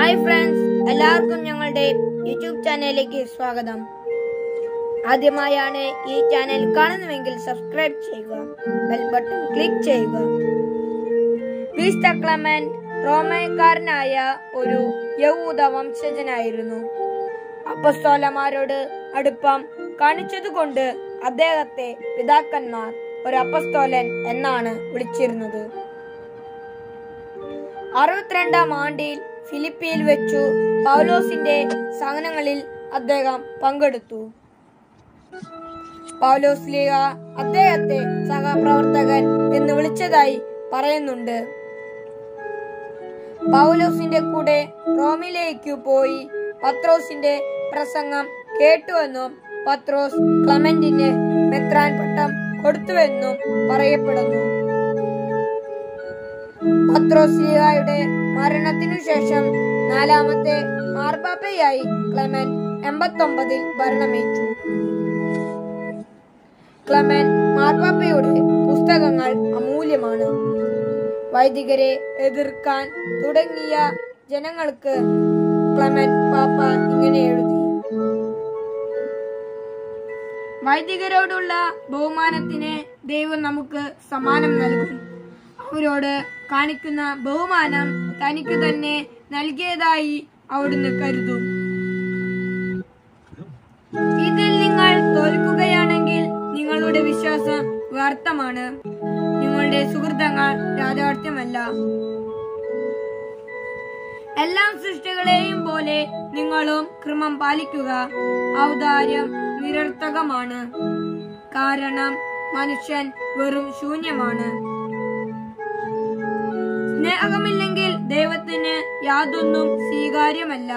hi friends എല്ലാവർക്കും ഞങ്ങളുടെ YouTube ചാനലിലേക്ക് സ്വാഗതം ആദ്യമായാണ് ഈ ചാനൽ കാണുന്നുവെങ്കിൽ സബ്സ്ക്രൈബ് ചെയ്യുക ബെൽ ബട്ടൺ ക്ലിക്ക് ചെയ്യുക വിസ്ത ക്ലമന്റ് റോമക്കാരനായ ഒരു യഹൂദ വംശജനായിരുന്നു അപ്പസ്തോലന്മാരോട് അടുപ്പം കാണിച്ചതുകൊണ്ട് അദ്ദേഹത്തെ പിതാക്കന്മാർ ഒരു അപ്പസ്തോലൻ എന്നാണ് വിളിച്ചിരുന്നത് അറുപത്തിരണ്ടാം ആണ്ടിൽ ഫിലിപ്പിയിൽ വെച്ചു പൗലോസിന്റെ സഹനങ്ങളിൽ അദ്ദേഹം പങ്കെടുത്തു പൗലോസ് ലീഗ അദ്ദേഹത്തെ സഹപ്രവർത്തകൻ എന്ന് വിളിച്ചതായി പറയുന്നുണ്ട് പൗലോസിന്റെ കൂടെ റോമിലേക്ക് പോയി പത്രോസിന്റെ പ്രസംഗം കേട്ടുവെന്നും പത്രോസ് ക്ലമന്റിന് മെത്രാൻ പട്ടം കൊടുത്തുവെന്നും പറയപ്പെടുന്നു പത്രോസ്ലിയായുടെ മരണത്തിനു ശേഷം നാലാമത്തെ മാർപ്പാപ്പയായി ക്ലെമൻ എൺപത്തൊമ്പതിൽ ഭരണമേറ്റു ക്ലെമൻ മാർപ്പാപ്പയുടെ പുസ്തകങ്ങൾ അമൂല്യമാണ് വൈദികരെ എതിർക്കാൻ തുടങ്ങിയ ജനങ്ങൾക്ക് ക്ലെമൻ പാപ്പ ഇങ്ങനെ എഴുതി വൈദികരോടുള്ള ബഹുമാനത്തിന് ദൈവം നമുക്ക് സമ്മാനം നൽകും അവരോട് കാണിക്കുന്ന ബഹുമാനം തനിക്ക് തന്നെ നൽകിയതായി അവിടുന്ന് കരുതും ഇതിൽ നിങ്ങൾ തോൽക്കുകയാണെങ്കിൽ നിങ്ങളുടെ വിശ്വാസം വ്യർത്ഥമാണ് നിങ്ങളുടെ സുഹൃത്തങ്ങൾ യാഥാർത്ഥ്യമല്ല എല്ലാം സൃഷ്ടികളെയും പോലെ നിങ്ങളും ക്രമം പാലിക്കുക ഔദാര്യം നിരർത്ഥകമാണ് കാരണം മനുഷ്യൻ വെറും ശൂന്യമാണ് സ്നേഹമില്ലെങ്കിൽ ദൈവത്തിന് യാതൊന്നും സ്വീകാര്യമല്ല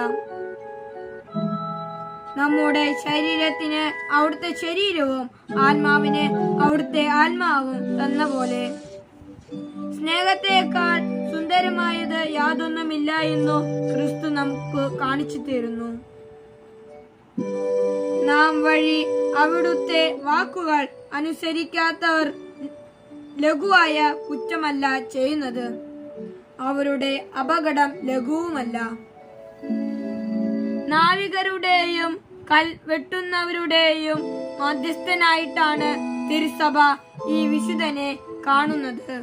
നമ്മുടെ ശരീരത്തിന് അവിടുത്തെ ശരീരവും ആത്മാവിന് അവിടുത്തെ ആത്മാവും തന്ന പോലെ സ്നേഹത്തെക്കാൾ സുന്ദരമായത് യാതൊന്നുമില്ല എന്നു ക്രിസ്തു നമുക്ക് കാണിച്ചു തരുന്നു നാം വഴി അവിടുത്തെ വാക്കുകൾ അനുസരിക്കാത്തവർ ലഘുവായ കുറ്റമല്ല ചെയ്യുന്നത് അവരുടെ അപകടം ലഘുവുമല്ല നാവികരുടെയും കൽ വെട്ടുന്നവരുടെയും മധ്യസ്ഥനായിട്ടാണ് തിരുസഭ ഈ വിശുദ്ധനെ കാണുന്നത്